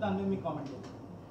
దాని మీద మీ కామెంట్ చేయండి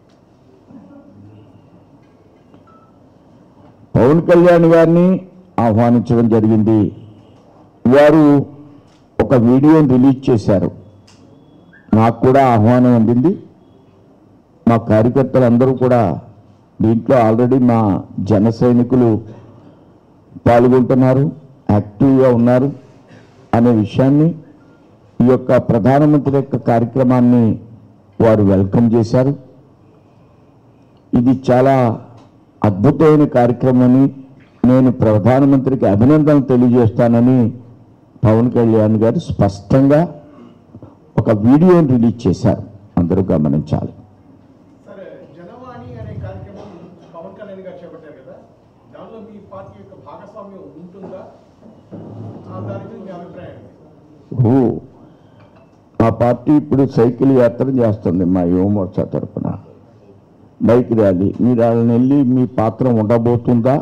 పవన్ కళ్యాణ్ గారిని ఆహ్వానించడం జరిగింది వారు ఒక వీడియోని రిలీజ్ చేశారు నాకు కూడా ఆహ్వానం అందింది మా కార్యకర్తలు అందరూ కూడా దీంట్లో ఆల్రెడీ మా జన సైనికులు పాల్గొంటున్నారు యాక్టివ్గా ఉన్నారు అనే విషయాన్ని ఈ యొక్క ప్రధానమంత్రి యొక్క కార్యక్రమాన్ని వారు వెల్కమ్ చేశారు ఇది చాలా అద్భుతమైన కార్యక్రమం అని నేను ప్రధానమంత్రికి అభినందనలు తెలియజేస్తానని పవన్ కళ్యాణ్ గారు స్పష్టంగా ఒక వీడియోని రిలీజ్ చేశారు అందరూ గమనించాలి సరే జనవాణి అనే కార్యక్రమం పవన్ కళ్యాణ్ గారు చేపట్టారు కదా దానిలో మీ పార్టీ యొక్క భాగస్వామ్యం ఉంటుందా ఆ దాని మీద మీ అభిప్రాయం ఏంటి? ఓ మా పార్టీ ఇప్పుడు సైకిల్ యాత్ర చేస్తుంది మా యువమోర్చా తరఫున బైక్ ర్యాలీ మీరు వాళ్ళని వెళ్ళి మీ పాత్ర ఉండబోతుందా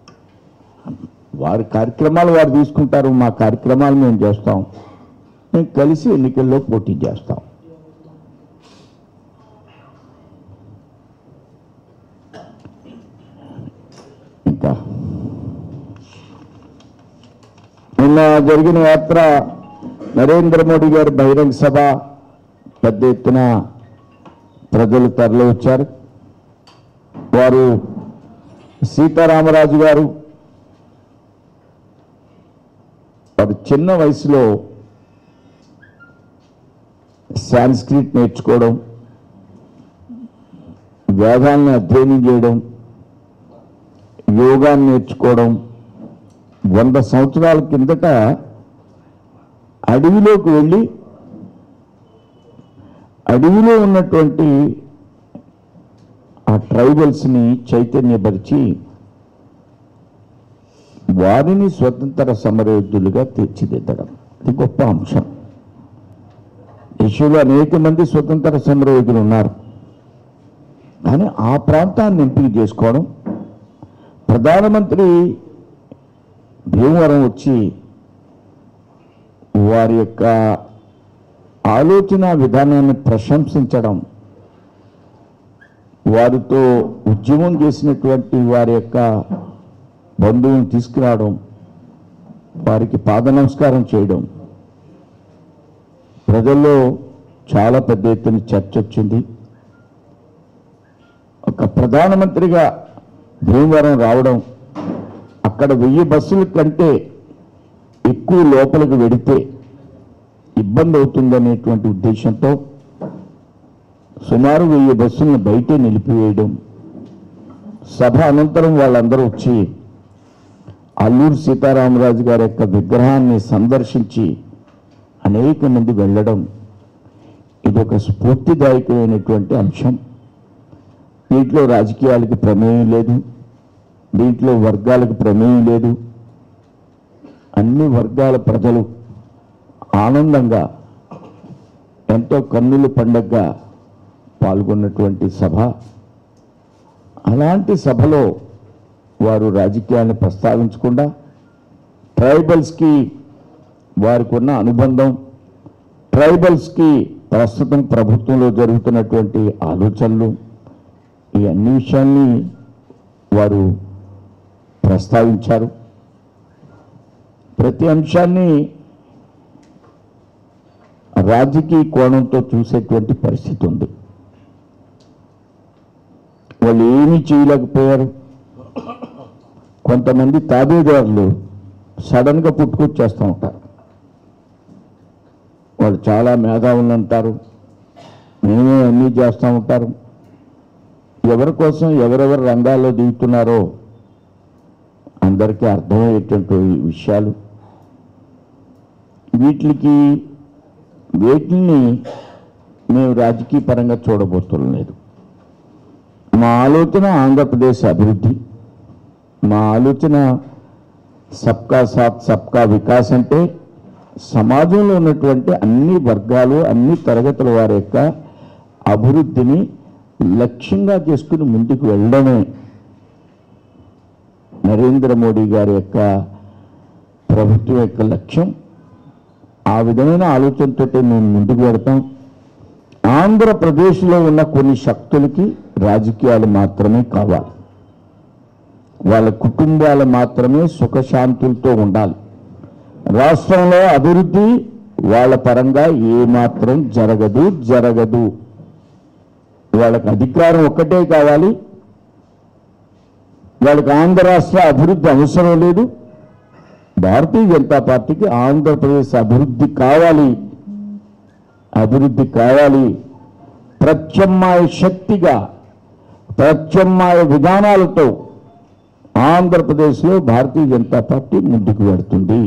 వారి కార్యక్రమాలు వారు తీసుకుంటారు మా కార్యక్రమాలు మేము చేస్తాం మేము కలిసి ఎన్నికల్లో పోటీ చేస్తాం ఇంకా నిన్న జరిగిన యాత్ర నరేంద్ర మోడీ గారి బహిరంగ సభ పెద్ద ఎత్తున ప్రజలు తరలి వచ్చారు వారు సీతారామరాజు గారు వారు చిన్న వయసులో సాంస్క్రిట్ నేర్చుకోవడం వేదాలను అధ్యయనం చేయడం యోగాన్ని నేర్చుకోవడం వంద సంవత్సరాల కిందట అడవిలోకి వెళ్ళి అడవిలో ఉన్నటువంటి ఆ ట్రైబల్స్ని చైతన్యపరిచి వారిని స్వతంత్ర సమరయోధులుగా తీర్చిదిద్దడం అది గొప్ప అంశం దేశంలో అనేక మంది స్వతంత్ర సమరయోధులు ఉన్నారు కానీ ఆ ప్రాంతాన్ని ఎంపిక చేసుకోవడం ప్రధానమంత్రి భీమవరం వచ్చి వారి యొక్క ఆలోచన విధానాన్ని ప్రశంసించడం వారితో ఉద్యమం చేసినటువంటి వారి యొక్క బంధువులను తీసుకురావడం వారికి పాద నమస్కారం చేయడం ప్రజల్లో చాలా పెద్ద ఎత్తున చర్చ వచ్చింది ఒక ప్రధానమంత్రిగా భీమవరం రావడం అక్కడ వెయ్యి బస్సుల కంటే ఎక్కువ లోపలికి వెడితే ఇబ్బంది అవుతుందనేటువంటి ఉద్దేశంతో సుమారు వెయ్యి బస్సులను బయటే నిలిపివేయడం సభ అనంతరం వాళ్ళందరూ వచ్చి అల్లూరు సీతారామరాజు గారి యొక్క విగ్రహాన్ని సందర్శించి అనేక మంది వెళ్ళడం ఇది ఒక స్ఫూర్తిదాయకమైనటువంటి అంశం దీంట్లో రాజకీయాలకు ప్రమేయం లేదు దీంట్లో వర్గాలకు ప్రమేయం లేదు అన్ని వర్గాల ప్రజలు ఆనందంగా ఎంతో కన్నుల పండగగా పాల్గొన్నటువంటి సభ అలాంటి సభలో వారు రాజకీయాన్ని ప్రస్తావించకుండా ట్రైబల్స్కి వారికి ఉన్న అనుబంధం ట్రైబల్స్కి ప్రస్తుతం ప్రభుత్వంలో జరుగుతున్నటువంటి ఆలోచనలు ఈ అన్ని విషయాల్ని వారు ప్రస్తావించారు ప్రతి అంశాన్ని రాజకీయ కోణంతో చూసేటువంటి పరిస్థితి ఉంది వాళ్ళు ఏమీ చేయలేకపోయారు కొంతమంది తాబేదారులు సడన్గా పుట్టుకొచ్చేస్తూ ఉంటారు వాళ్ళు చాలా మేధావులు అంటారు మేమే అన్నీ చేస్తూ ఉంటారు ఎవరి కోసం ఎవరెవరు రంగాల్లో దిగుతున్నారో అందరికీ అర్థమయ్యేటువంటి విషయాలు వీటికి వేటిని మేము రాజకీయ పరంగా చూడబోతుడం లేదు మా ఆలోచన ఆంధ్రప్రదేశ్ అభివృద్ధి మా ఆలోచన సబ్కా సాత్ సబ్కా వికాస్ అంటే సమాజంలో ఉన్నటువంటి అన్ని వర్గాలు అన్ని తరగతుల వారి యొక్క అభివృద్ధిని లక్ష్యంగా చేసుకుని ముందుకు వెళ్ళడమే నరేంద్ర మోడీ గారి యొక్క ప్రభుత్వం యొక్క లక్ష్యం ఆ విధమైన ఆలోచనతో మేము ముందుకు పెడతాం ఆంధ్రప్రదేశ్లో ఉన్న కొన్ని శక్తులకి రాజకీయాలు మాత్రమే కావాలి వాళ్ళ కుటుంబాలు మాత్రమే సుఖశాంతులతో ఉండాలి రాష్ట్రంలో అభివృద్ధి వాళ్ళ పరంగా ఏమాత్రం జరగదు జరగదు వాళ్ళకి అధికారం ఒక్కటే కావాలి వాళ్ళకి ఆంధ్ర రాష్ట్ర అభివృద్ధి అవసరం లేదు భారతీయ జనతా పార్టీకి ఆంధ్రప్రదేశ్ అభివృద్ధి కావాలి అభివృద్ధి కావాలి ప్రత్యామ్నాయ శక్తిగా ప్రత్యామ్నాయ విధానాలతో ఆంధ్రప్రదేశ్లో భారతీయ జనతా పార్టీ ముందుకు వెడుతుంది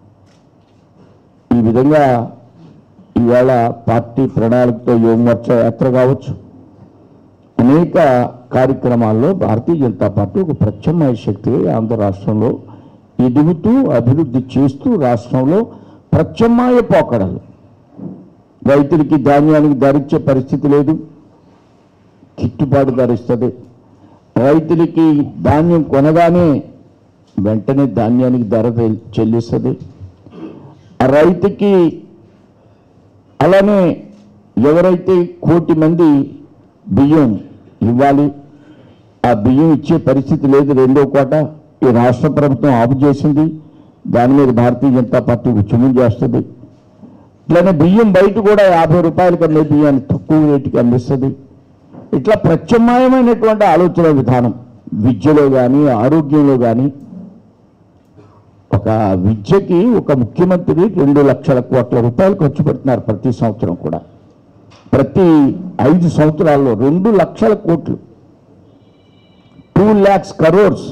ఈ విధంగా ఈవేళ పార్టీ ప్రణాళికతో యువమోర్చ యాత్ర కావచ్చు అనేక కార్యక్రమాల్లో భారతీయ జనతా పార్టీ ఒక ప్రత్యామ్నాయ శక్తిగా ఆంధ్ర రాష్ట్రంలో ఎదుగుతూ అభివృద్ధి చేస్తూ రాష్ట్రంలో ప్రత్యామ్నాయ పోకడలు రైతులకి ధాన్యానికి ధరిచ్చే పరిస్థితి లేదు గిట్టుబాటు ధరిస్తుంది రైతులకి ధాన్యం కొనగానే వెంటనే ధాన్యానికి ధర తె- చెల్లిస్తుంది ఆ రైతుకి అలానే ఎవరైతే కోటి మంది బియ్యం ఇవ్వాలి ఆ బియ్యం ఇచ్చే పరిస్థితి లేదు రెండో కోట ఈ రాష్ట్ర ప్రభుత్వం ఆపు చేసింది దాని మీద భారతీయ జనతా పార్టీ ఉద్యమం చేస్తుంది ఇట్లానే బియ్యం బయట కూడా యాభై రూపాయలకి అమ్మే బియ్యాన్ని తక్కువ రేటుకి అందిస్తుంది ఇట్లా ప్రత్యామ్నాయమైనటువంటి ఆలోచన విధానం విద్యలో కానీ ఆరోగ్యంలో కానీ ఒక విద్యకి ఒక ముఖ్యమంత్రి రెండు లక్షల కోట్ల రూపాయలు ఖర్చు పెడుతున్నారు ప్రతి సంవత్సరం కూడా ప్రతి ఐదు సంవత్సరాల్లో రెండు లక్షల కోట్లు టూ ల్యాక్స్ కరోర్స్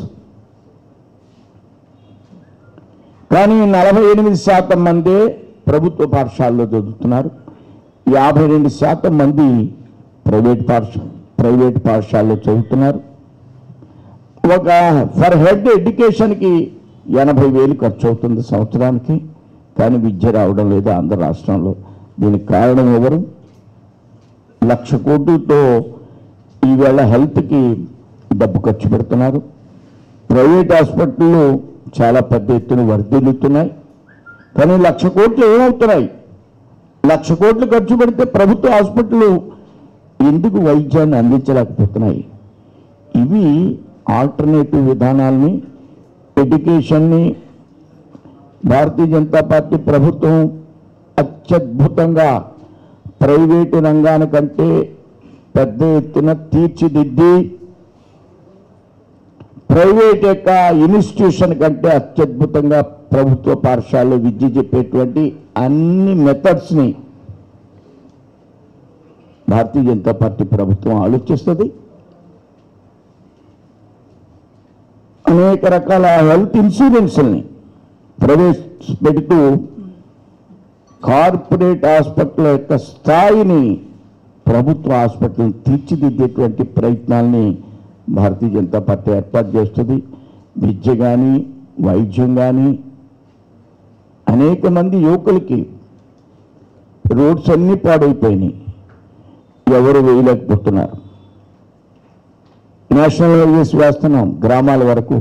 కానీ నలభై ఎనిమిది శాతం మందే ప్రభుత్వ పాఠశాలలో చదువుతున్నారు యాభై రెండు శాతం మంది ప్రైవేట్ పాఠశ ప్రైవేట్ పాఠశాలలో చదువుతున్నారు ఒక ఫర్ హెడ్ ఎడ్యుకేషన్కి ఎనభై వేలు ఖర్చు అవుతుంది సంవత్సరానికి కానీ విద్య రావడం లేదు ఆంధ్ర రాష్ట్రంలో దీనికి కారణం ఎవరు లక్ష కోట్లతో ఈవేళ హెల్త్కి డబ్బు ఖర్చు పెడుతున్నారు ప్రైవేట్ హాస్పిటళ్ళు చాలా పెద్ద ఎత్తున వర్ధిల్లుతున్నాయి కానీ లక్ష కోట్లు ఏమవుతున్నాయి లక్ష కోట్లు ఖర్చు పెడితే ప్రభుత్వ హాస్పిటల్ ఎందుకు వైద్యాన్ని అందించలేకపోతున్నాయి ఇవి ఆల్టర్నేటివ్ విధానాల్ని ఎడ్యుకేషన్ని భారతీయ జనతా పార్టీ ప్రభుత్వం అత్యద్భుతంగా ప్రైవేటు రంగానికంటే పెద్ద ఎత్తున తీర్చిదిద్ది ప్రైవేట్ యొక్క ఇన్స్టిట్యూషన్ కంటే అత్యద్భుతంగా ప్రభుత్వ పాఠశాలలో విద్య చెప్పేటువంటి అన్ని మెథడ్స్ని భారతీయ జనతా పార్టీ ప్రభుత్వం ఆలోచిస్తుంది అనేక రకాల హెల్త్ ఇన్సూరెన్స్ని ప్రవేశపెడుతూ కార్పొరేట్ హాస్పిటల్ యొక్క స్థాయిని ప్రభుత్వ హాస్పిటల్ తీర్చిదిద్దేటువంటి ప్రయత్నాల్ని భారతీయ జనతా పార్టీ ఏర్పాటు చేస్తుంది విద్య కానీ వైద్యం కానీ అనేక మంది యువకులకి రోడ్స్ అన్నీ పాడైపోయినాయి ఎవరు వేయలేకపోతున్నారు నేషనల్ హైవేస్ వేస్తున్నాం గ్రామాల వరకు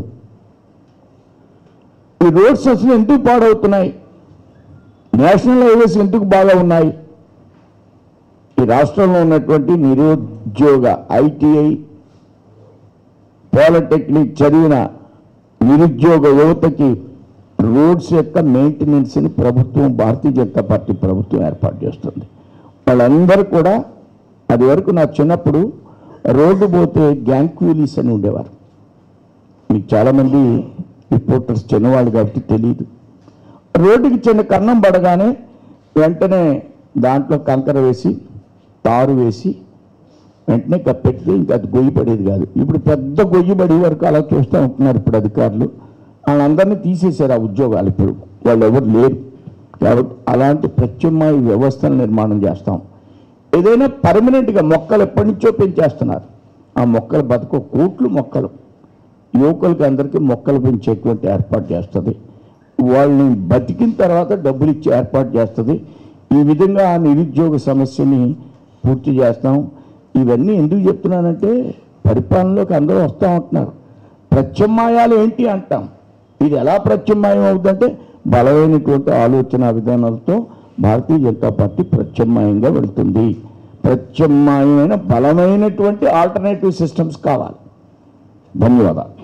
ఈ రోడ్స్ అసలు ఎందుకు పాడవుతున్నాయి నేషనల్ హైవేస్ ఎందుకు బాగా ఉన్నాయి ఈ రాష్ట్రంలో ఉన్నటువంటి నిరుద్యోగ ఐటీఐ పాలిటెక్నిక్ చదివిన నిరుద్యోగ యువతకి రోడ్స్ యొక్క మెయింటెనెన్స్ని ప్రభుత్వం భారతీయ జనతా పార్టీ ప్రభుత్వం ఏర్పాటు చేస్తుంది వాళ్ళందరూ కూడా అది వరకు నా చిన్నప్పుడు రోడ్డు పోతే గ్యాంగ్ కూలీస్ అని ఉండేవారు మీకు చాలామంది రిపోర్టర్స్ చిన్నవాళ్ళు కాబట్టి తెలియదు రోడ్డుకి చిన్న కన్నం పడగానే వెంటనే దాంట్లో కంకర వేసి తారు వేసి వెంటనే కప్పెట్టి ఇంకా అది గొయ్యి పడేది కాదు ఇప్పుడు పెద్ద గొయ్యి పడే వరకు అలా చూస్తూ ఉంటున్నారు ఇప్పుడు అధికారులు వాళ్ళందరినీ తీసేశారు ఆ ఉద్యోగాలు ఇప్పుడు వాళ్ళు ఎవరు లేరు కాబట్టి అలాంటి ప్రత్యామ్నాయ వ్యవస్థను నిర్మాణం చేస్తాం ఏదైనా పర్మనెంట్గా మొక్కలు ఎప్పటి నుంచో పెంచేస్తున్నారు ఆ మొక్కలు బతుకు కోట్లు మొక్కలు యువకులకి అందరికీ మొక్కలు పెంచేటువంటి ఏర్పాటు చేస్తుంది వాళ్ళని బతికిన తర్వాత డబ్బులు ఇచ్చి ఏర్పాటు చేస్తుంది ఈ విధంగా ఆ నిరుద్యోగ సమస్యని పూర్తి చేస్తాం ఇవన్నీ ఎందుకు చెప్తున్నానంటే పరిపాలనలోకి అందరూ వస్తూ ఉంటున్నారు ప్రత్యామ్నాయాలు ఏంటి అంటాం ఇది ఎలా ప్రత్యామ్నాయం అవుతుందంటే బలమైనటువంటి ఆలోచన విధానాలతో భారతీయ జనతా పార్టీ ప్రత్యామ్నాయంగా వెళ్తుంది ప్రత్యామ్నాయమైన బలమైనటువంటి ఆల్టర్నేటివ్ సిస్టమ్స్ కావాలి ధన్యవాదాలు